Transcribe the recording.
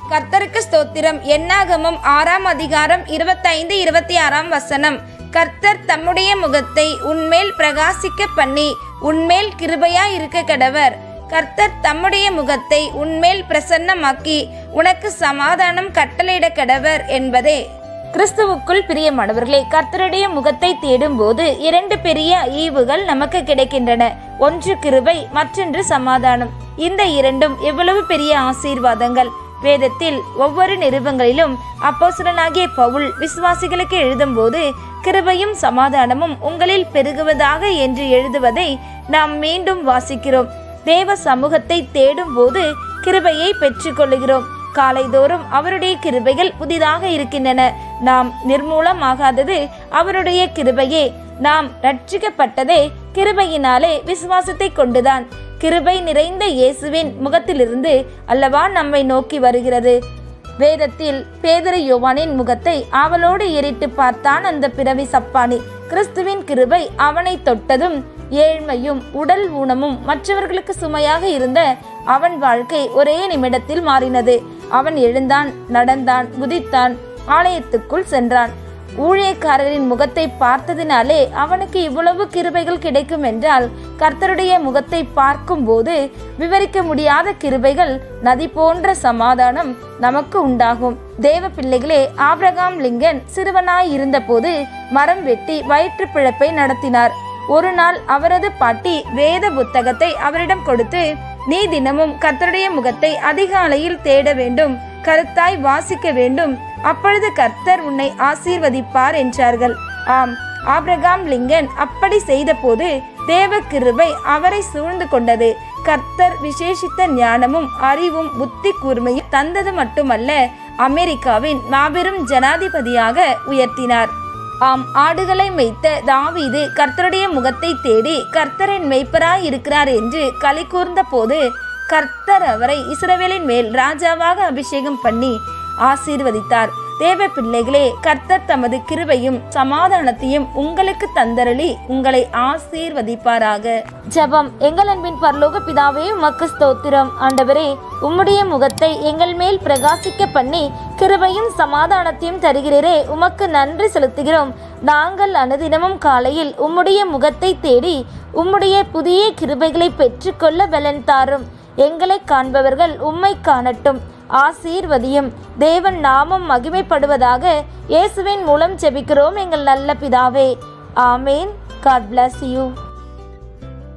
கர்த்தருக்கு ஸ்தோத்திரம் என்னாகமம் ஆறாம் அதிகாரம் இருபத்தைந்து இருபத்தி ஆறாம் வசனம் கர்த்தர் தம்முடைய முகத்தை உன்மேல் பிரகாசிக்க பண்ணி உன்மேல் கிருபையா இருக்க கடவர் கர்த்தர் தம்முடைய முகத்தை உன்மேல் பிரசன்னமாக்கி உனக்கு சமாதானம் கட்டளையிட கடவர் என்பதே கிறிஸ்துவுக்குள் பிரியமானவர்களே கர்த்தருடைய முகத்தை தேடும்போது இரண்டு பெரிய ஈவுகள் நமக்கு கிடைக்கின்றன ஒன்று கிருபை மற்றொன்று சமாதானம் இந்த இரண்டும் எவ்வளவு பெரிய ஆசீர்வாதங்கள் வேதத்தில் ஒவ்வொரு நிருபங்களிலும் அப்போஸ்தலனாகிய பவுல் விசுவாசிகளுக்கு எழுதும்போது கிருபையும் சமாதானமும் உங்களில் பெருகுவதாக என்று எழுதுவதை நாம் மீண்டும் வாசிக்கிறோம் தேவ சமூகத்தை தேடும் போது கிருபையை பெற்றுக்கொள்ளுகிறோம் காலைதோறும் அவருடைய கிருபைகள் புதிதாக இருக்கின்றன நாம் நிர்மூலமாகாதது அவருடைய கிருபையே நாம் ரட்சிக்கப்பட்டதே கிருபையினாலே விசுவாசத்தை கொண்டுதான் கிருபை நிறைந்த இயேசுவின் முகத்திலிருந்து அல்லவா நம்மை நோக்கி வருகிறது வேதத்தில் பேதரு யோவானின் முகத்தை அவளோடு ஏறிட்டு பார்த்தான் அந்த பிறவி சப்பானி கிறிஸ்துவின் கிருபை அவனை தொட்டதும் ஏழ்மையும் உடல் ஊனமும் மற்றவர்களுக்கு சுமையாக இருந்த அவன் வாழ்க்கை ஒரே நிமிடத்தில் மாறினது அவன் எழுந்தான் நடந்தான் குதித்தான் ஆலயத்துக்குள் சென்றான் ஊழியக்காரரின் முகத்தை பார்த்ததினாலே அவனுக்கு இவ்வளவு கிருபைகள் கிடைக்கும் என்றால் கர்த்தருடைய முகத்தை பார்க்கும்போது விவரிக்க முடியாத கிருபைகள் நதி போன்ற சமாதானம் நமக்கு உண்டாகும் தேவ பிள்ளைகளே ஆபிரகாம் லிங்கன் சிறுவனாய் இருந்தபோது மரம் வெட்டி வயிற்று பிழப்பை நடத்தினார் ஒரு நாள் அவரது பாட்டி வேத புத்தகத்தை அவரிடம் கொடுத்து நீ தினமும் கர்த்தருடைய முகத்தை அதிகாலையில் தேட வேண்டும் கருத்தாய் வாசிக்க வேண்டும் அப்பொழுது கர்த்தர் உன்னை ஆசீர்வதிப்பார் என்றார்கள் ஆம் ஆபிரகாம் லிங்கன் அப்படி செய்தபோது தேவ கிருபை அவரை சூழ்ந்து கொண்டது கர்த்தர் விசேஷித்த ஞானமும் அறிவும் புத்தி கூர்மையும் தந்தது மட்டுமல்ல அமெரிக்காவின் மாபெரும் ஜனாதிபதியாக உயர்த்தினார் ஆம் ஆடுகளை மேய்த்த தாவீது கர்த்தருடைய முகத்தை தேடி கர்த்தரின் மெய்ப்பராய் இருக்கிறார் என்று களி கூர்ந்த போது கர்த்தர் அவரை இஸ்ரவேலின் மேல் ராஜாவாக அபிஷேகம் பண்ணி ஆசீர்வதித்தார் தேவ பிள்ளைகளே கர்த்தர் தமது கிருபையும் சமாதானத்தையும் உங்களுக்கு தந்தரளி உங்களை ஆசீர்வதிப்பாராக ஜெபம் எங்கள் அன்பின் பரலோக பிதாவே உமக்கு ஸ்தோத்திரம் ஆண்டவரே உம்முடைய முகத்தை எங்கள் மேல் பிரகாசிக்க பண்ணி கிருபையும் சமாதானத்தையும் தருகிறீரே உமக்கு நன்றி செலுத்துகிறோம் நாங்கள் அனுதினமும் காலையில் உம்முடைய முகத்தை தேடி உம்முடைய புதிய கிருபைகளை பெற்றுக்கொள்ள பலன் தாரும் எங்களை காண்பவர்கள் உம்மை காணட்டும் ஆசீர்வதியும் தேவன் நாமம் மகிமைப்படுவதாக இயேசுவின் மூலம் ஜெபிக்கிறோம் எங்கள் நல்ல பிதாவே ஆமேன் காட் bless யூ